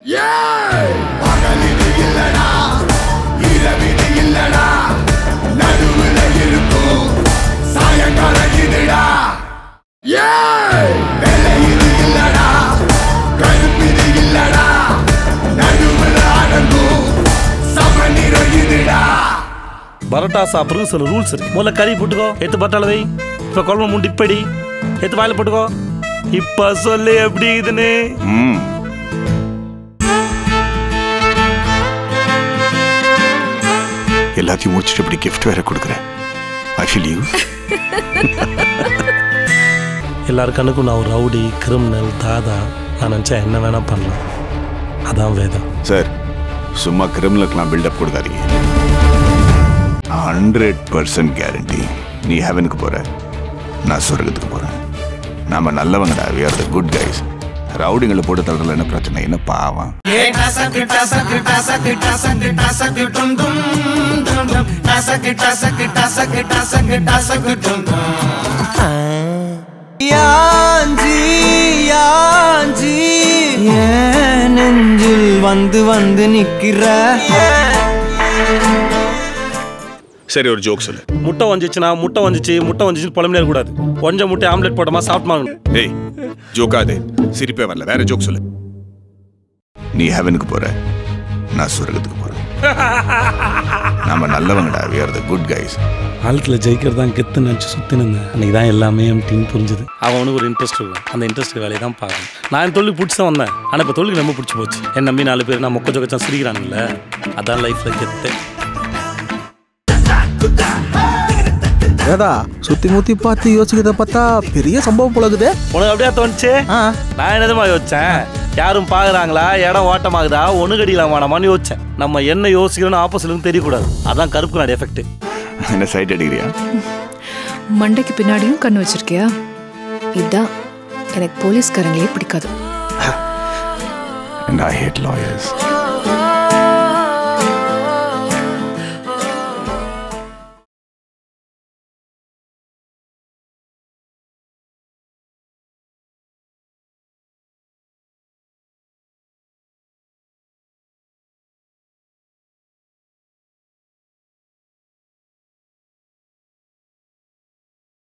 பகலிது இல்லடா இரவிது இல்லடா நடுவுல இருக்கும் சாயங்காலம் இதுடா வெள்ளை இது இல்லடா கருப்பிது இல்லடா நடுவுல அடங்கும் சமநிறம் இதுடா பரோட்டா சாப்பிட்றது சில ரூல்ஸ் இருக்கு முதல்ல கறி போட்டுக்கோ எடுத்து பட்டால வை இப்போ குழம்பு மூணு டிப்படி எடுத்து வாயில போட்டுக்கோ இப்போ சொல்லு எப்படி இதுன்னு ம் எல்லாத்தையும் முடிச்சுட்டு இப்படி கிஃப்ட் வேற கொடுக்குறேன் ஐ ஃபீல் யூ எல்லார் கண்ணுக்கும் நான் ஒரு ரவுடி கிரிமினல் தாதா நான் நினச்சா என்ன வேணா பண்ணலாம் அதான் வேதம் சார் சும்மா கிரிமினலுக்கெல்லாம் பில்டப் கொடுக்காதீங்க ஹண்ட்ரட் பர்சன்ட் கேரண்டி நீ ஹெவனுக்கு போற நான் சொர்க்கத்துக்கு போறேன் நாம நல்லவங்கடா we are the good guys ரவுடிங்களை போட்டு தள்ளுறதுல என்ன பிரச்சனை என்ன பாவம் யாஞ்சி யாஞ்சி ஏன் நெஞ்சில் வந்து வந்து நிக்கிற சரி ஒரு ஜோக் சொல்லு முட்டை வந்துச்சுன்னா முட்டை வந்துச்சு முட்டை வந்துச்சு புலம்பே கூடாது கொஞ்சம் முட்டை ஆம்லெட் போட்டோமா சாப்பிட்டு டேய் ஜோக்காது சிரிப்பே வரல வேற ஜோக் சொல்லு நீ ஹெவனுக்கு போற நான் சொர்க்கத்துக்கு போறேன் நாம நல்லவங்கடா we are the good guys வாழ்க்கையில் ஜெயிக்கிறது தான் கெத்து நினச்சி சுற்றி நின்றேன் அன்றைக்கி தான் எல்லாமே அப்படின்னு புரிஞ்சுது அவனுக்கு ஒரு இன்ட்ரெஸ்ட் இருக்கும் அந்த இன்ட்ரெஸ்ட் வேலையை தான் பார்க்கணும் நான் என் தொழில் பிடிச்சி தான் வந்தேன் ஆனால் இப்போ தொழில் ரொம்ப பிடிச்சி போச்சு என் நம்பி நாலு பேர் நான் மொக்க ஜொக்கச்சான் சிரிக்கிறானுங்கள அதான் லைஃப்பில் கெத்து ஏதா சுத்தி முத்தி பார்த்து யோசிக்கிறத பார்த்தா பெரிய சம்பவம் போலகுதே உனக்கு அப்படியே தோணுச்சு நான் என்னதுமா யோசிச்சேன் யாரும் பார்க்குறாங்களா இடம் ஓட்டமாகுதா ஒன்று கடிக்கலாம் வேணாமான்னு யோசிச்சேன் நம்ம என்ன யோசிக்கிறோன்னு ஆப்போசிட்னு தெரியக்கூடாது அதான் கருப்பு நாடு எஃபெக்ட் என்ன சைட் அடிக்கிறியா மண்டைக்கு பின்னாடியும் கண்ணு வச்சிருக்கியா இதான் எனக்கு போலீஸ்காரங்களே பிடிக்காது and I hate lawyers.